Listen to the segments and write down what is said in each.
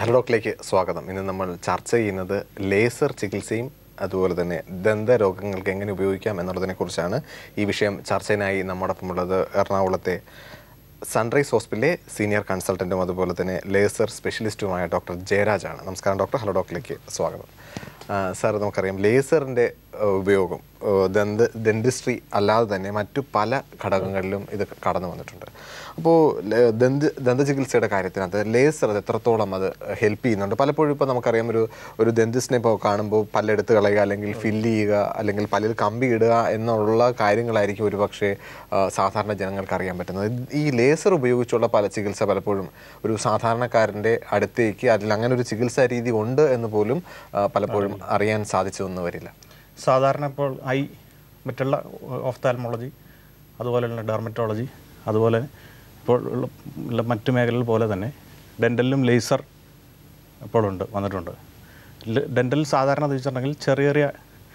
Hello ഡോക്ടറിലേക്ക് സ്വാഗതം ഇന്ന് നമ്മൾ ചർച്ച ചെയ്യുന്നത് ലേസർ ചികിത്സയും അതുപോലെ തന്നെ ദന്തരോഗങ്ങൾക്ക് എങ്ങനെ ഉപയോഗിക്കാം എന്നുള്ളതിനെ കുറിച്ചാണ് ഈ വിഷയം ചർച്ചയിനായി നമ്മോടൊപ്പമുള്ളത് എറണാകുളത്തെ സൺറൈസ് ഹോസ്പിറ്റലിലെ സീനിയർ കൺസൾട്ടൻറ്റും അതുപോലെ തന്നെ ലേസർ സ്പെഷ്യലിസ്റ്റുമായ ഡോക്ടർ ജയരാജാണ് നമസ്കാരം ഡോക്ടർ ഹലോ ഡോക്ടറിലേക്ക് സ്വാഗതം ആ, സാർ നമുക്കറിയാം ലേസറിൻ്റെ ഉപയോഗം ആ, ദന്ത ഡെൻറ്റിസ്ട്രി അല്ലാതെ തന്നെ മറ്റു പല ഘടകങ്ങളിലും ഇത് കടന്നു വന്നിട്ടുണ്ട് അപ്പോൾ ദന്ത ദന്തചികിത്സയുടെ കാര്യത്തിനകത്ത് ലേസർ അത് എത്രത്തോളം അത് ഹെൽപ്പ് ചെയ്യുന്നുണ്ട് പലപ്പോഴും ഇപ്പോൾ നമുക്കറിയാം ഒരു ഒരു ദന്തിസ്റ്റിനെ ഇപ്പോൾ കാണുമ്പോൾ പല്ലെടുത്ത് കളയുക അല്ലെങ്കിൽ ഫില്ല് ചെയ്യുക അല്ലെങ്കിൽ പല്ലിൽ കമ്പി ഇടുക എന്നുള്ള കാര്യങ്ങളായിരിക്കും ഒരുപക്ഷെ ആ, സാധാരണ ജനങ്ങൾക്ക് അറിയാൻ പറ്റുന്നത് ഈ ലേസർ ഉപയോഗിച്ചുള്ള പല ചികിത്സ പലപ്പോഴും ഒരു സാധാരണക്കാരൻ്റെ അടുത്തേക്ക് അതിൽ അങ്ങനെ ഒരു ചികിത്സാ രീതി ഉണ്ട് എന്ന് പോലും ആ, പലപ്പോഴും അറിയാൻ സാധിച്ചതൊന്നും വരില്ല സാധാരണ ഇപ്പോൾ ഐ മറ്റുള്ള ഓഫ്താൽമോളജി അതുപോലെയുള്ള ഡെർമറ്റോളജി അതുപോലെ ഇപ്പോൾ ഉള്ള- ഉള്ള മറ്റു മേഖലകൾ പോലെ തന്നെ ഡെൻ്റലിലും ലേസർ ഇപ്പോഴുണ്ട് വന്നിട്ടുണ്ട് ഡെൻ്റൽ സാധാരണ എന്ന് വെച്ചിട്ടുണ്ടെങ്കിൽ ചെറിയ ചെറിയ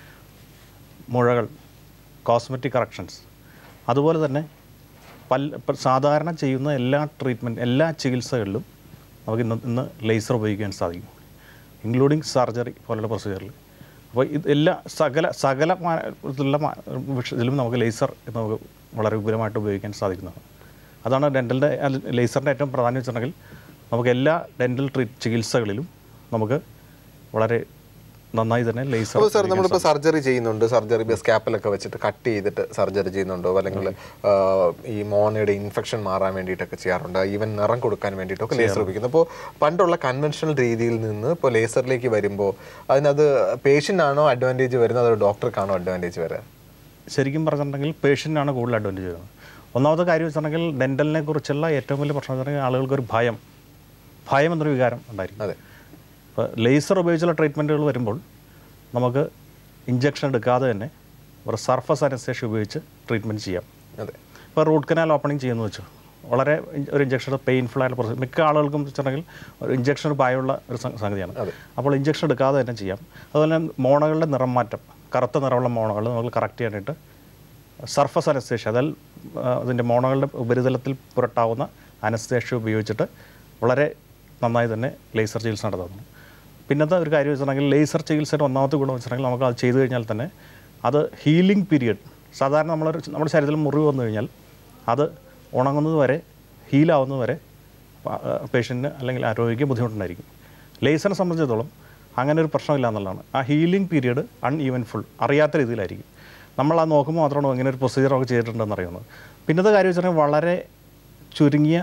മുഴകൾ കോസ്മെറ്റിക് കറക്ഷൻസ് അതുപോലെ തന്നെ പൽ ഇപ്പം സാധാരണ ചെയ്യുന്ന എല്ലാ ട്രീറ്റ്മെൻറ്റ് എല്ലാ ചികിത്സകളിലും നമുക്ക് ഇന്ന് ഇന്ന് ലേസർ ഉപയോഗിക്കാൻ സാധിക്കും ഇൻക്ലൂഡിങ് സർജറി പോലുള്ള പ്രൊസീജിയറിൽ അപ്പോൾ ഇത് എല്ലാ സകല സകല മാ- ഇതിലുള്ള മാ- വിഷയത്തിലും നമുക്ക് ലേസർ നമുക്ക് വളരെ വിപുലമായിട്ട് ഉപയോഗിക്കാൻ സാധിക്കുന്നതാണ് അതാണ് ഡെൻ്റലിൻ്റെ ലേസറിൻ്റെ ഏറ്റവും പ്രാധാന്യം വെച്ചിട്ടുണ്ടെങ്കിൽ നമുക്ക് എല്ലാ ഡെൻ്റൽ ട്രീറ്റ് ചികിത്സകളിലും നമുക്ക് വളരെ നന്നായി തന്നെ ലേസർ അപ്പോൾ സാർ നമ്മളിപ്പോൾ സർജറി ചെയ്യുന്നുണ്ട് സർജറി സ്കാപ്പിലൊക്കെ വെച്ചിട്ട് കട്ട് ചെയ്തിട്ട് സർജറി ചെയ്യുന്നുണ്ടോ അല്ലെങ്കിൽ ആ, ഈ മോണയുടെ ഇൻഫെക്ഷൻ മാറാൻ വേണ്ടിയിട്ടൊക്കെ ചെയ്യാറുണ്ട് ഈവൻ നിറം കൊടുക്കാൻ വേണ്ടിയിട്ടൊക്കെ ലേസർ ഉപയോഗിക്കുന്നു അപ്പോൾ പണ്ടുള്ള കൺവെൻഷണൽ രീതിയിൽ നിന്ന് ഇപ്പോൾ ലേസറിലേക്ക് വരുമ്പോൾ അതിനത് പേഷ്യൻ്റ് ആണോ അഡ്വാൻറ്റേജ് വരുന്നത് അതോ ഡോക്ടർക്കാണോ അഡ്വാൻറ്റേജ് വരിക ശരിക്കും പറഞ്ഞിട്ടുണ്ടെങ്കിൽ പേഷ്യൻ്റാണ് കൂടുതൽ അഡ്വാൻറ്റേജ് ചെയ്യുന്നത് ഒന്നാമത്തെ കാര്യം വെച്ചിട്ടുണ്ടെങ്കിൽ ഡെൻ്റലിനെ കുറിച്ചുള്ള ഏറ്റവും വലിയ പ്രശ്നം വെച്ചിട്ടുണ്ടെങ്കിൽ ആളുകൾക്കൊരു ഭയം ഭയം എന്നൊരു വികാരം ഉണ്ടായിരിക്കും അതെ ഇപ്പോൾ ലേസർ ഉപയോഗിച്ചുള്ള ട്രീറ്റ്മെൻറ്റുകൾ വരുമ്പോൾ നമുക്ക് ഇഞ്ചക്ഷൻ എടുക്കാതെ തന്നെ ഒരു സർഫസ് അനസ്തേഷ്യ ഉപയോഗിച്ച് ട്രീറ്റ്മെൻറ്റ് ചെയ്യാം അതെ ഇപ്പോൾ റൂട്ട് കനാൽ ഓപ്പണിംഗ് ചെയ്യുന്നു വെച്ചു വളരെ ഇൻ- ഒരു ഇഞ്ചക്ഷൻ പെയിൻഫുൾ ആയിട്ടുള്ള പ്രോസസ് മിക്ക ആളുകൾക്കും വെച്ചിട്ടുണ്ടെങ്കിൽ ഒരു ഇഞ്ചക്ഷൻ ഭയമുള്ള ഒരു സംഗ- സംഗതിയാണ് അതെ. അപ്പോൾ ഇഞ്ചക്ഷൻ എടുക്കാതെ തന്നെ ചെയ്യാം അതുപോലെ തന്നെ മോണകളുടെ നിറം മാറ്റം കറുത്ത നിറമുള്ള മോണകൾ നമുക്ക് കറക്റ്റ് ചെയ്യാനായിട്ട് സർഫസ് അനസ്തേഷ്യ അതായത് ആ, അതിൻ്റെ മോണകളുടെ ഉപരിതലത്തിൽ പുരട്ടാവുന്ന അനസ്തേഷ്യ ഉപയോഗിച്ചിട്ട് വളരെ നന്നായി തന്നെ ലേസർ ചികിത്സ നടത്തുന്നു പിന്നത്തെ ഒരു കാര്യം വെച്ചിട്ടുണ്ടെങ്കിൽ ലേസർ ചികിത്സയുടെ ഒന്നാമത്തെ ഗുണം വെച്ചിട്ടുണ്ടെങ്കിൽ നമുക്ക് അത് ചെയ്തു കഴിഞ്ഞാൽ തന്നെ അത് ഹീലിംഗ് പീരിയഡ് സാധാരണ നമ്മളൊരു നമ്മുടെ ശരീരത്തിൽ മുറിവ് വന്നു കഴിഞ്ഞാൽ അത് ഉണങ്ങുന്നത് വരെ ഹീലാവുന്നത് വരെ പേഷ്യൻറ്റിന് അല്ലെങ്കിൽ ആ രോഗിക്ക് ബുദ്ധിമുട്ടുണ്ടായിരിക്കും ലേസറിനെ സംബന്ധിച്ചിടത്തോളം അങ്ങനെ ഒരു പ്രശ്നമില്ല എന്നുള്ളതാണ് ആ healing period uneven full അറിയാത്ത രീതിയിലായിരിക്കും നമ്മൾ ആ നോക്കുമ്പോൾ മാത്രമാണ് ഇങ്ങനെ ഒരു പ്രൊസീജിയർ നമുക്ക് ചെയ്തിട്ടുണ്ടെന്ന് അറിയുന്നത് പിന്നത്തെ കാര്യം വെച്ചിട്ടുണ്ടെങ്കിൽ വളരെ ചുരുങ്ങിയ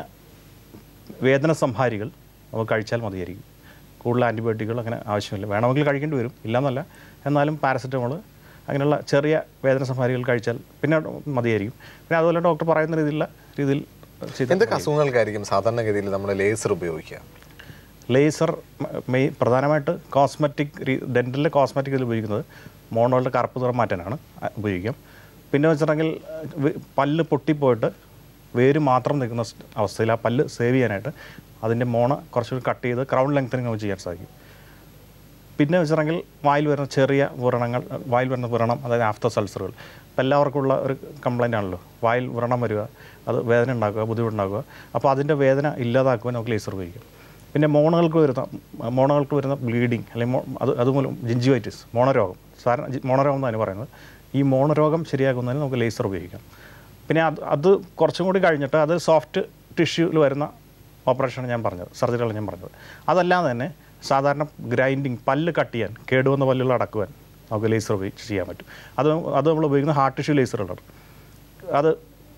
വേദന സംഹാരികൾ നമുക്ക് കഴിച്ചാൽ മതിയായിരിക്കും കൂടുതൽ ആൻറ്റിബയോട്ടിക്കുകൾ അങ്ങനെ ആവശ്യമില്ല വേണമെങ്കിൽ കഴിക്കേണ്ടി വരും ഇല്ലെന്നല്ല എന്നാലും പാരസെറ്റമോൾ അങ്ങനെയുള്ള ചെറിയ വേദന സംഹാരികൾ കഴിച്ചാൽ പിന്നെ മതിയായിരിക്കും പിന്നെ അതുപോലെ ഡോക്ടർ പറയുന്ന രീതിയിലുള്ള രീതിയിൽ ചെയ്ത് എന്തൊക്കെ അസുഖങ്ങൾക്കായിരിക്കും സാധാരണഗതിയിൽ നമ്മൾ ലേസർ ഉപയോഗിക്കുക ലേസർ മെയിൻ പ്രധാനമായിട്ട് കോസ്മെറ്റിക് ഡെൻറ്റലിലെ കോസ്മെറ്റിക് ഇതിൽ ഉപയോഗിക്കുന്നത് മോണോകളുടെ കറുപ്പ് നിറം മാറ്റാനാണ് അ- ഉപയോഗിക്കാം പിന്നെ വെച്ചിട്ടുണ്ടെങ്കിൽ വെ- പല്ല് പൊട്ടിപ്പോയിട്ട് വേര് മാത്രം നിൽക്കുന്ന സ് അവസ്ഥയിൽ ആ പല്ല് സേവ് ചെയ്യാനായിട്ട് അതിൻ്റെ മോണ കുറച്ചുകൂടി കട്ട് ചെയ്ത് ക്രൗൺ ലെങ്തനിങ് നമുക്ക് ചെയ്യാൻ സാധിക്കും പിന്നെ വെച്ചിട്ടുണ്ടെങ്കിൽ വായിൽ വരുന്ന ചെറിയ വ്രണങ്ങൾ വായിൽ വരുന്ന വ്രണം അതായത് ആഫ്റ്റർ സൾസറുകൾ ഇപ്പം എല്ലാവർക്കും ഉള്ള ഒരു കംപ്ലൈൻ്റ് ആണല്ലോ വായിൽ വ്രണം വരിക അത് വേദന ഉണ്ടാക്കുക ബുദ്ധിമുട്ടുണ്ടാക്കുക അപ്പോൾ അതിൻ്റെ വേദന ഇല്ലാതാക്കുവാൻ നമുക്ക് ലേസർ ഉപയോഗിക്കും പിന്നെ മോണകൾക്ക് വരുന്ന മോണകൾക്ക് വരുന്ന ബ്ലീഡിങ് അല്ലെങ്കിൽ മോ- അത് അതുമൂലം ജിഞ്ചിവൈറ്റിസ് മോണരോഗം സാധാരണ ജി- മോണരോഗം എന്നാണ് പറയുന്നത് ഈ മോണരോഗം ശരിയാക്കുന്നതിന് നമുക്ക് ലേസർ ഉപയോഗിക്കാം പിന്നെ അത് അത് കുറച്ചും കൂടി കഴിഞ്ഞിട്ട് അത് സോഫ്റ്റ് ടിഷ്യൂവിൽ വരുന്ന ഓപ്പറേഷനാണ് ഞാൻ പറഞ്ഞത് സർജറികളാണ് ഞാൻ പറഞ്ഞത് അതല്ലാതെ തന്നെ സാധാരണ ഗ്രൈൻഡിങ് പല്ല് കട്ട് ചെയ്യാൻ കേടുവന്ന പല്ലുകൾ അടക്കുവാൻ നമുക്ക് ലേസർ ഉപയോഗിച്ച് ചെയ്യാൻ പറ്റും അത് അത് നമ്മൾ ഉപയോഗിക്കുന്ന ഹാർട്ട് ടിഷ്യൂ ലേസറുകളാണ് അത്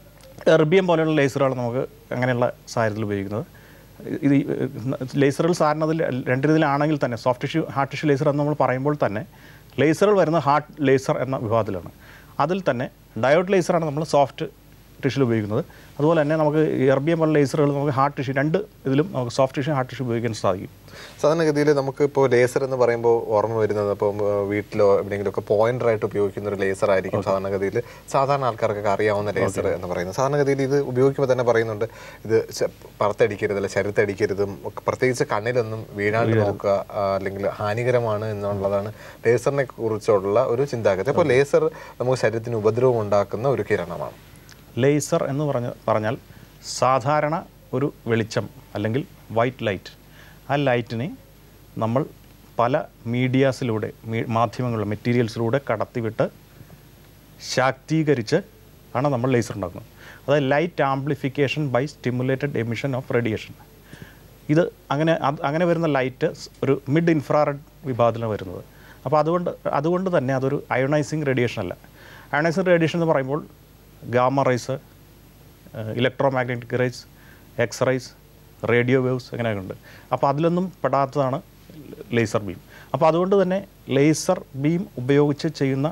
എർബിയം പോലെയുള്ള ലേസറുകൾ നമുക്ക് അങ്ങനെയുള്ള സാഹചര്യത്തിൽ ഉപയോഗിക്കുന്നത് ഇത് ഈ, ലേസറുകൾ സാധാരണ അതിൽ രണ്ട് രീതിയിലാണെങ്കിൽ തന്നെ soft tissue hard tissue laser എന്ന് നമ്മൾ പറയുമ്പോൾ തന്നെ ലേസറുകൾ വരുന്ന ഹാർട്ട് ലേസർ എന്ന വിഭാഗത്തിലാണ് അതിൽ തന്നെ ഡയോഡ് ലേസറാണ് നമ്മൾ സോഫ്റ്റ് ടിഷ്യൂ ഉപയോഗിക്കുന്നത് അതുപോലെ തന്നെ നമുക്ക് എർബിയം പോലുള്ള ലേസറുകൾ നമുക്ക് ഹാർട്ട് ടിഷ്യൂ രണ്ട് ഇതിലും നമുക്ക് സോഫ്റ്റ് ടിഷ്യൂ ഹാർട്ട് ടിഷ്യൂ ഉപയോഗിക്കാൻ സാധിക്കും സാധാരണഗതിയിൽ നമുക്ക് ഇപ്പോൾ ലേസർ എന്ന് പറയുമ്പോൾ ഓർമ്മ വരുന്നത് ഇപ്പം ആ, വീട്ടിലോ എവിടെയെങ്കിലുമൊക്കെ പോയിന്റർ ആയിട്ട് ഉപയോഗിക്കുന്ന ഒരു ലേസർ ആയിരിക്കും സാധാരണഗതിയിൽ സാധാരണ ആൾക്കാർക്കൊക്കെ അറിയാവുന്ന ലേസർ എന്ന് പറയുന്നത് സാധാരണഗതിയിൽ ഇത് ഉപയോഗിക്കുമ്പോൾ തന്നെ പറയുന്നുണ്ട് ഇത് ച- പുറത്തടിക്കരുത് അല്ലെ ശരീരത്തടിക്കരുതും ഒക്കെ പ്രത്യേകിച്ച് കണ്ണിലൊന്നും വീഴാണ്ട് നോക്കുക ആ, അല്ലെങ്കിൽ ഹാനികരമാണ് എന്നുള്ളതാണ് ലേസറിനെ കുറിച്ചുള്ള ഒരു ചിന്താഗതി അപ്പോൾ ലേസർ നമുക്ക് ശരീരത്തിന് ഉപദ്രവം ഉണ്ടാക്കുന്ന ഒരു കിരണമാണ് ലേസർ എന്ന് പറഞ്ഞ പറഞ്ഞാൽ സാധാരണ ഒരു വെളിച്ചം അല്ലെങ്കിൽ വൈറ്റ് ലൈറ്റ് ആ ലൈറ്റിനെ നമ്മൾ പല മീഡിയാസിലൂടെ മീ- മാധ്യമങ്ങളിലൂടെ മെറ്റീരിയൽസിലൂടെ കടത്തിവിട്ട് ശാക്തീകരിച്ച് ആണ് നമ്മൾ ലേസർ ഉണ്ടാക്കുന്നത് അതായത് light amplification by stimulated emission of radiation ഇത് അങ്ങനെ അത് അങ്ങനെ വരുന്ന ലൈറ്റ് ഒരു മിഡ് ഇൻഫ്രാറെഡ് വിഭാഗത്തിലാണ് വരുന്നത് അപ്പോൾ അതുകൊണ്ട് അതുകൊണ്ട് തന്നെ അതൊരു അയോണൈസിങ് റേഡിയേഷൻ അല്ല അയോണൈസിങ് റേഡിയേഷൻ എന്ന് പറയുമ്പോൾ gamma rays electromagnetic rays X rays radio waves അങ്ങനെയൊക്കെ ഉണ്ട് അപ്പോൾ അതിലൊന്നും പെടാത്തതാണ് ലേസർ ബീം അപ്പോൾ അതുകൊണ്ട് തന്നെ ലേസർ ബീം ഉപയോഗിച്ച് ചെയ്യുന്ന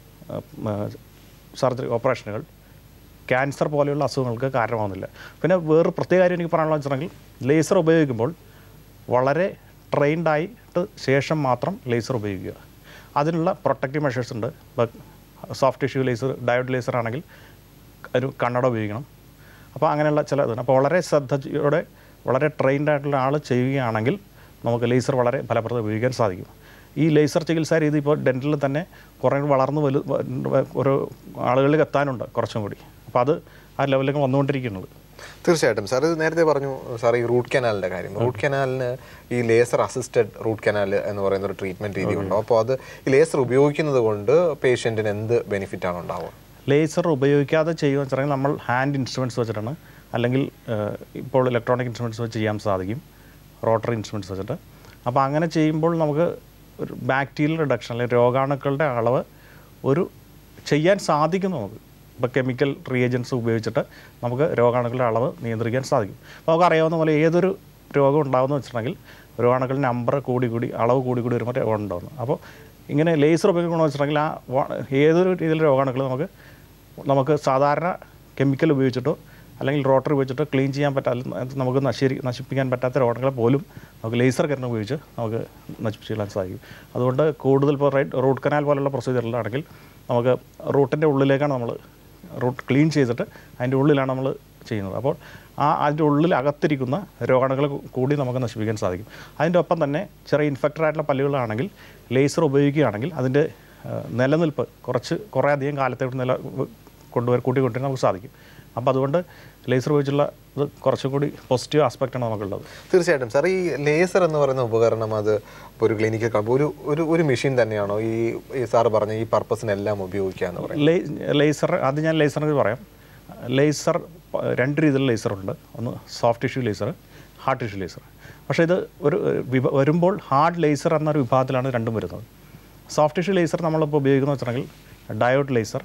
സർജറി ഓപ്പറേഷനുകൾ ക്യാൻസർ പോലെയുള്ള അസുഖങ്ങൾക്ക് കാരണമാകുന്നില്ല പിന്നെ വേറെ പ്രത്യേക കാര്യം എനിക്ക് പറയാനുള്ള വെച്ചിട്ടുണ്ടെങ്കിൽ ലേസർ ഉപയോഗിക്കുമ്പോൾ വളരെ ട്രെയിൻഡ് ആയിട്ട് ശേഷം മാത്രം ലേസർ ഉപയോഗിക്കുക അതിനുള്ള പ്രൊട്ടക്റ്റീവ് മെഷേഴ്സ് ഉണ്ട് ഇപ്പോൾ soft tissue laser diode laser ആണെങ്കിൽ ഒരു കണ്ണട ഉപയോഗിക്കണം അപ്പോൾ അങ്ങനെയുള്ള ചില ഇതാണ് അപ്പോൾ വളരെ ശ്രദ്ധയോടെ വളരെ ട്രെയിൻഡ് ആയിട്ടുള്ള ആൾ ചെയ്യുകയാണെങ്കിൽ നമുക്ക് ലേസർ വളരെ ഫലപ്രദം ഉപയോഗിക്കാൻ സാധിക്കും ഈ ലേസർ ചികിത്സാ രീതി ഇപ്പോൾ ഡെൻറ്റലിൽ തന്നെ കുറേ വളർന്ന് വലു വ- ഒരു ആളുകളിലേക്ക് എത്താനുണ്ട് കുറച്ചും കൂടി അപ്പോൾ അത് ആ ലെവലിലേക്ക് വന്നുകൊണ്ടിരിക്കുന്നത് തീർച്ചയായിട്ടും സാർ ഇത് നേരത്തെ പറഞ്ഞു സാർ ഈ റൂട്ട് കനാലിന്റെ കാര്യം റൂട്ട് കനാലിന് ഈ ലേസർ അസിസ്റ്റഡ് റൂട്ട് കനാൽ എന്ന് പറയുന്ന ഒരു ട്രീറ്റ്മെന്റ് രീതി ഉണ്ടോ അപ്പോൾ അത് ഈ ലേസർ ഉപയോഗിക്കുന്നത് കൊണ്ട് പേഷ്യന്റിന് എന്ത് ബെനിഫിറ്റ് ആണ് ഉണ്ടാവുക ലേസർ ഉപയോഗിക്കാതെ ചെയ്യുക വെച്ചിട്ടുണ്ടെങ്കിൽ നമ്മൾ ഹാൻഡ് ഇൻസ്ട്രുമെൻറ്റ്സ് വെച്ചിട്ടാണ് അല്ലെങ്കിൽ ഏഹ്, ഇപ്പോൾ ഇലക്ട്രോണിക് ഇൻസ്ട്രുമെൻറ്റ്സ് വെച്ച് ചെയ്യാൻ സാധിക്കും റോട്ടറി ഇൻസ്ട്രുമെൻറ്റ്സ് വെച്ചിട്ട് അപ്പോൾ അങ്ങനെ ചെയ്യുമ്പോൾ നമുക്ക് ഒരു ബാക്ടീരിയൽ റിഡക്ഷൻ അല്ലെങ്കിൽ രോഗാണുക്കളുടെ അളവ് ഒരു ചെയ്യാൻ സാധിക്കും നമുക്ക് ഇപ്പോൾ കെമിക്കൽ റിയേജൻസ് ഉപയോഗിച്ചിട്ട് നമുക്ക് രോഗാണുക്കളുടെ അളവ് നിയന്ത്രിക്കാൻ സാധിക്കും അപ്പോൾ നമുക്ക് അറിയാവുന്ന പോലെ ഏതൊരു രോഗം ഉണ്ടാകുമെന്ന് വെച്ചിട്ടുണ്ടെങ്കിൽ രോഗാണുക്കളുടെ നമ്പർ കൂടി കൂടി അളവ് കൂടി കൂടി വരുമ്പോൾ രോഗം ഉണ്ടാകുന്നു അപ്പോൾ ഇങ്ങനെ ലേസർ ഉപയോഗിക്കണമെന്ന് വെച്ചിട്ടുണ്ടെങ്കിൽ ആ വ- ഏതൊരു രീതിയിലുള്ള രോഗാണുക്കൾ നമുക്ക് നമുക്ക് സാധാരണ കെമിക്കൽ ഉപയോഗിച്ചിട്ടോ അല്ലെങ്കിൽ റോട്ടർ ഉപയോഗിച്ചിട്ടോ ക്ലീൻ ചെയ്യാൻ പറ്റാത്ത നമുക്ക് നശീരി നശിപ്പിക്കാൻ പറ്റാത്ത രോഗങ്ങളെ പോലും നമുക്ക് ലേസർ കരണം ഉപയോഗിച്ച് നമുക്ക് നശിപ്പിച്ചിടാൻ സാധിക്കും അതുകൊണ്ട് കൂടുതൽ ഇപ്പോൾ റൈറ്റ് റൂട്ട് കനാൽ പോലുള്ള പ്രൊസീജിയറിലാണെങ്കിൽ നമുക്ക് റൂട്ടിൻ്റെ ഉള്ളിലേക്കാണ് നമ്മൾ റൂട്ട് ക്ലീൻ ചെയ്തിട്ട് അതിൻ്റെ ഉള്ളിലാണ് നമ്മൾ ചെയ്യുന്നത് അപ്പോൾ ആ അതിൻ്റെ ഉള്ളിൽ അകത്തിരിക്കുന്ന രോഗാണുക്കളെ കൂടി നമുക്ക് നശിപ്പിക്കാൻ സാധിക്കും അതിൻ്റെ ഒപ്പം തന്നെ ചെറിയ ഇൻഫെക്റ്റഡ് ആയിട്ടുള്ള പല്ലുകളാണെങ്കിൽ ലേസർ ഉപയോഗിക്കുകയാണെങ്കിൽ അതിൻ്റെ ആ, നിലനിൽപ്പ് കുറച്ച് കുറേ അധികം കാലത്തേക്ക് നില കൊണ്ടുവരാൻ കൂട്ടി കൊണ്ടുവരാൻ നമുക്ക് സാധിക്കും അപ്പോൾ അതുകൊണ്ട് ലേസർ ഉപയോഗിച്ചുള്ള ഇത് കുറച്ചും കൂടി പോസിറ്റീവ് ആസ്പെക്റ്റാണ് നമുക്കുള്ളത് തീർച്ചയായിട്ടും സാർ ഈ ലേസർ എന്ന് പറയുന്ന ഉപകരണം അത് ഇപ്പോൾ ഒരു ക്ലിനിക്കിൽ കാണുമ്പോൾ ഒരു ഒരു ഒരു മെഷീൻ തന്നെയാണോ ഈ ഈ സാർ പറഞ്ഞ ഈ പർപ്പസിനെല്ലാം ഉപയോഗിക്കുക എന്ന് പറയുന്നത് ലേ ലേസർ അത് ഞാൻ ലേസറിനെ പറയാം ലേസർ പ- രണ്ട് രീതിയിലുള്ള ലേസറുണ്ട് ഒന്ന് soft tissue laser hard tissue laser പക്ഷേ ഇത് ഒരു ഏഹ്, വിഭ വരുമ്പോൾ ഹാർഡ് ലേസർ എന്നൊരു വിഭാഗത്തിലാണ് രണ്ടും വരുന്നത് സോഫ്റ്റ് ടിഷ്യൂ ലേസർ നമ്മളിപ്പോൾ ഉപയോഗിക്കുന്ന വെച്ചിട്ടുണ്ടെങ്കിൽ ഡയോഡ് ലേസർ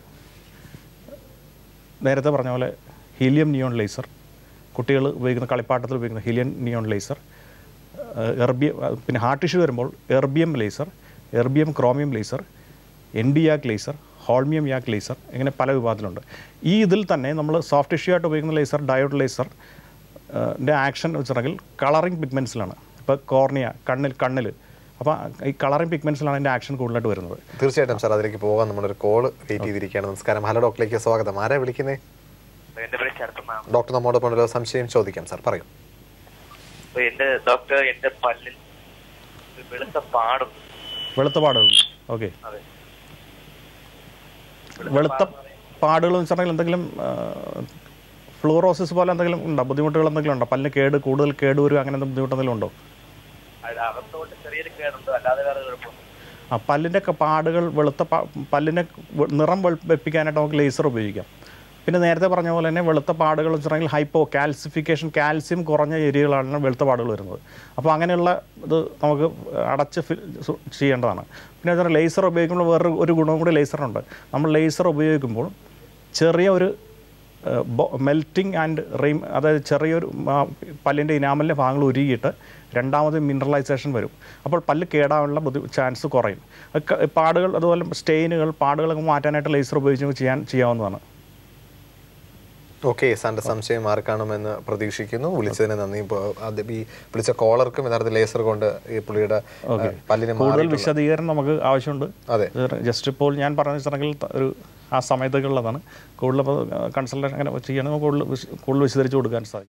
നേരത്തെ പറഞ്ഞ പോലെ ഹീലിയം നിയോൺ ലേസർ കുട്ടികൾ ഉപയോഗിക്കുന്ന കളിപ്പാട്ടത്തിൽ ഉപയോഗിക്കുന്ന ഹീലിയം നിയോൺ ലേസർ എർബിയം പിന്നെ ഹാർട്ട് ടിഷ്യൂ വരുമ്പോൾ erbium laser erbium chromium laser N D YAG laser holmium YAG laser ഇങ്ങനെ പല വിഭാഗത്തിലുണ്ട് ഈ ഇതിൽ തന്നെ നമ്മൾ സോഫ്റ്റ് ടിഷ്യൂ ആയിട്ട് ഉപയോഗിക്കുന്ന ലേസർ ഡയോഡ് ലേസർ ൻ്റെ ആക്ഷൻ വെച്ചിട്ടുണ്ടെങ്കിൽ കളറിംഗ് പിഗ്മെൻസിലാണ് ഇപ്പോൾ കോർണിയ കണ്ണിൽ കണ്ണിൽ അപ്പോൾ ഈ കളറിംഗ് പിഗ്മെൻസിലാണ് അതിൻ്റെ ആക്ഷൻ കൂടുതലായിട്ട് വരുന്നത് തീർച്ചയായിട്ടും സാർ അതിലേക്ക് പോകാൻ നമ്മളൊരു കോൾ വെയിറ്റ് ചെയ്തിരിക്കുകയാണ് നമസ്കാരം ഹലോ ഡോക്ടറിലേക്ക് സ്വാഗതം ആരാ വിളിക്കുന്നേ എന്റെ പേര് ശരത്താണ് ഡോക്ടർ നമ്മോടൊപ്പം ഒരു സംശയം ചോദിക്കാം സാർ പറയൂ അപ്പൊ എന്റെ ഡോക്ടർ എന്റെ പല്ലിൽ ഒരു വെളുത്ത പാടും വെളുത്ത പാടുകൾ ഓക്കെ അതെ വെളുത്ത പാടുകൾ എന്ന് വെച്ചിട്ടുണ്ടെങ്കിൽ എന്തെങ്കിലും ഫ്ലൂറോസിസ് പോലെ എന്തെങ്കിലും ഉണ്ടോ ബുദ്ധിമുട്ടുകൾ എന്തെങ്കിലും ഉണ്ടോ പല്ലിന് കേട് കൂടുതൽ കേട് വരും അങ്ങനെ എന്തെങ്കിലും ബുദ്ധിമുട്ട് എന്തെങ്കിലും ഉണ്ടോ അത് അകത്തോട്ട് ചെറിയൊരു കേടുണ്ട് അല്ലാതെ വേറെ കുഴപ്പമൊന്നും ആ പല്ലിൻ്റെ ഒക്കെ പാടുകൾ വെളുത്ത പാ- പല്ലിനെ വെ- നിറം വെളു- വെപ്പിക്കാനായിട്ട് നമുക്ക് ലേസർ ഉപയോഗിക്കാം പിന്നെ നേരത്തെ പറഞ്ഞ പോലെ തന്നെ വെളുത്ത പാടുകൾ എന്ന് വെച്ചിട്ടുണ്ടെങ്കിൽ ഹൈപ്പോ കാൽസിഫിക്കേഷൻ കാൽസ്യം കുറഞ്ഞ ഏരിയകളാണ് വെളുത്ത പാടുകൾ വരുന്നത് അപ്പോൾ അങ്ങനെയുള്ള ഇത് നമുക്ക് അടച്ച് ഫി- സു- ചെയ്യേണ്ടതാണ് പിന്നെ വെച്ചാൽ ലേസർ ഉപയോഗിക്കുമ്പോൾ വേറൊരു ഒരു ഗുണവും കൂടി ലേസറുണ്ട് നമ്മൾ ലേസർ ഉപയോഗിക്കുമ്പോൾ ചെറിയ ഒരു മെൽറ്റിംഗ് ആൻഡ് റീം അതായത് ചെറിയൊരു പല്ലിൻ്റെ ഇനാമലിൻ്റെ ഭാഗങ്ങൾ ഉരുകിയിട്ട് രണ്ടാമത് മിനറലൈസേഷൻ വരും അപ്പോൾ പല്ല് കേടാവാനുള്ള ബുദ്ധി ചാൻസ് കുറയും അത് ക- പാടുകൾ അതുപോലെ സ്റ്റെയിനുകൾ പാടുകളൊക്കെ മാറ്റാനായിട്ട് ലേസർ ഉപയോഗിച്ച് നമുക്ക് ചെയ്യാൻ ചെയ്യാവുന്നതാണ് ഓക്കെ സാറിന്റെ സംശയം മാർക്കാണമെന്ന് പ്രതീക്ഷിക്കുന്നു വിളിച്ചതിന് നന്ദി ഇപ്പൊ ആദ്യം ഈ വിളിച്ച കോളർക്കും യഥാർത്ഥ ലേസർ കൊണ്ട് ഈ പുള്ളിയുടെ ഏഹ്, പല്ലിന് കൂടുതൽ മാറിയിട്ടുള്ള- വിശദീകരണം നമുക്ക് ആവശ്യമുണ്ട് അതെ ജസ്റ്റ് ഇപ്പോൾ ഞാൻ പറഞ്ഞ വെച്ചിട്ടുണ്ടെങ്കിൽ ത- ഒരു ആ സമയത്തേക്കുള്ളതാണ് കൂടുതൽ ഇപ്പോൾ കൺസൾട്ടേഷൻ അങ്ങനെ ചെയ്യണമെങ്കിൽ കൂടുതൽ വിശ- കൂടുതൽ വിശദീകരിച്ച് കൊടുക്കാൻ സാധിക്കും